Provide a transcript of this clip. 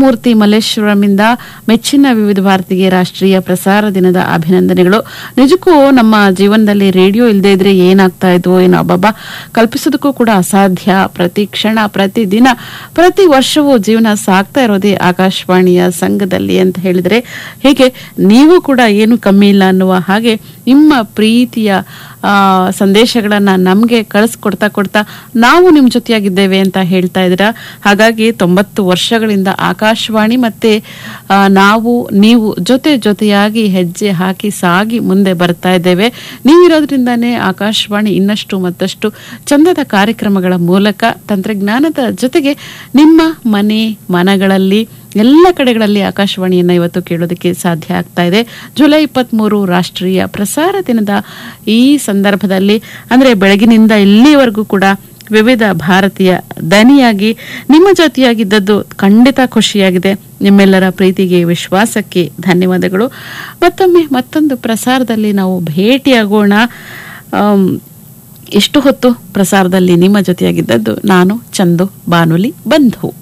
ಮೂರ್ತಿ ಮಲ್ಲೇಶ್ವರಂಯಿಂದ ಮೆಚ್ಚಿನ ವಿವಿಧ ಭಾರತಿಗೆ ರಾಷ್ಟ್ರೀಯ ಪ್ರಸಾರ ದಿನದ ಅಭಿನಂದನೆಗಳು ನಿಜಕ್ಕೂ ನಮ್ಮ ಜೀವನದಲ್ಲಿ ರೇಡಿಯೋ ಇಲ್ಲದೆ ಇದ್ರೆ ಏನಾಗ್ತಾ ಇದ್ವೋ ಏನೋ ಅಬ್ಬಬ್ಬ ಕಲ್ಪಿಸೋದಕ್ಕೂ ಕೂಡ ಅಸಾಧ್ಯ ಪ್ರತಿ ಕ್ಷಣ ಪ್ರತಿ ದಿನ ಪ್ರತಿ ವರ್ಷವೂ ಜೀವನ ಸಾಗ್ತಾ ಇರೋದೇ ಆಕಾಶವಾಣಿಯ ಸಂಘದಲ್ಲಿ ಅಂತ ಹೇಳಿದ್ರೆ ಹೀಗೆ ನೀವು ಕೂಡ ಏನು ಕಮ್ಮಿ ಇಲ್ಲ ಅನ್ನುವ ಹಾಗೆ ನಿಮ್ಮ ಪ್ರೀತಿಯ ಆ, ಸಂದೇಶಗಳನ್ನ ನಮಗೆ ಕಳಿಸ್ಕೊಡ್ತಾ ಕೊಡ್ತಾ ನಾವು ನಿಮ್ಮ ಜೊತೆಯಾಗಿದ್ದೇವೆ ಅಂತ ಹೇಳ್ತಾ ಇದ್ದೀರಾ ಹಾಗಾಗಿ ತೊಂಬತ್ತು ವರ್ಷಗಳಿಂದ ಆಕಾಶವಾಣಿ ಮತ್ತೆ ಆ, ನಾವು ನೀವು ಜೊತೆ ಜೊತೆಯಾಗಿ ಹೆಜ್ಜೆ ಹಾಕಿ ಸಾಗಿ ಮುಂದೆ ಬರ್ತಾ ಇದ್ದೇವೆ ನೀವಿರೋದ್ರಿಂದಾನೇ ಆಕಾಶವಾಣಿ ಇನ್ನಷ್ಟು ಮತ್ತಷ್ಟು ಚಂದದ ಕಾರ್ಯಕ್ರಮಗಳ ಮೂಲಕ ತಂತ್ರಜ್ಞಾನದ ಜೊತೆಗೆ ನಿಮ್ಮ ಮನೆ ಮನಗಳಲ್ಲಿ ಎಲ್ಲ ಕಡೆಗಳಲ್ಲಿ ಆಕಾಶವಾಣಿಯನ್ನ ಇವತ್ತು ಕೇಳೋದಕ್ಕೆ ಸಾಧ್ಯ ಆಗ್ತಾ ಇದೆ ಜುಲೈ ಇಪ್ಪತ್ಮೂರು ರಾಷ್ಟ್ರೀಯ ಪ್ರಸಾರ ದಿನದ ಈ ಸಂದರ್ಭದಲ್ಲಿ ಅಂದ್ರೆ ಬೆಳಗಿನಿಂದ ಇಲ್ಲಿವರೆಗೂ ಕೂಡ ವಿವಿಧ ಭಾರತೀಯ ದನಿಯಾಗಿ ನಿಮ್ಮ ಜೊತೆಯಾಗಿದ್ದದ್ದು ಖಂಡಿತ ಖುಷಿಯಾಗಿದೆ ನಿಮ್ಮೆಲ್ಲರ ಪ್ರೀತಿಗೆ ವಿಶ್ವಾಸಕ್ಕೆ ಧನ್ಯವಾದಗಳು ಮತ್ತೊಮ್ಮೆ ಮತ್ತೊಂದು ಪ್ರಸಾರದಲ್ಲಿ ನಾವು ಭೇಟಿಯಾಗೋಣ ಆಮ್, ಇಷ್ಟು ಹೊತ್ತು ಪ್ರಸಾರದಲ್ಲಿ ನಿಮ್ಮ ಜೊತೆಯಾಗಿದ್ದದ್ದು ನಾನು ಚಂದು ಬಾನುಲಿ ಬಂಧು